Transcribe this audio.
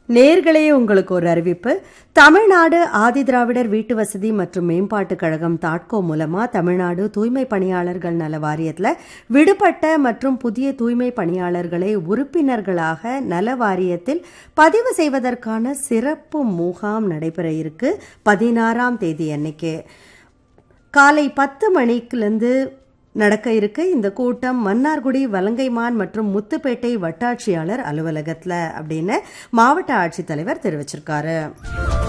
நேர்களே உங்களுக்கு ஒரு அறிவிப்பு தமிழ்நாடு ஆதிதிராவிடர் வீட்டு வசதி மற்றும் மேம்பாட்டுக் கழகம் தாட்கோ மூலமா தமிழ்நாடு தூய்மை பணியாளர்கள் நல வாரியத்துல விடுபட்ட மற்றும் புதிய தூய்மை பணியாளர்களை உறுப்பினர்களாக நல வாரியத்தில் பதிவு செய்வதற்கான சிறப்பு முகாம் நடைபெற இருக்கு பதினாறாம் தேதி அன்னைக்கு காலை பத்து மணிக்குலேருந்து நடக்க இருக்கு இந்த கூட்டம் மன்னார்குடி வலங்கைமான் மற்றும் முத்துப்பேட்டை வட்டாட்சியாளர் அலுவலகத்தில் அப்படின்னு மாவட்ட ஆட்சித்தலைவர் தெரிவிச்சிருக்காரு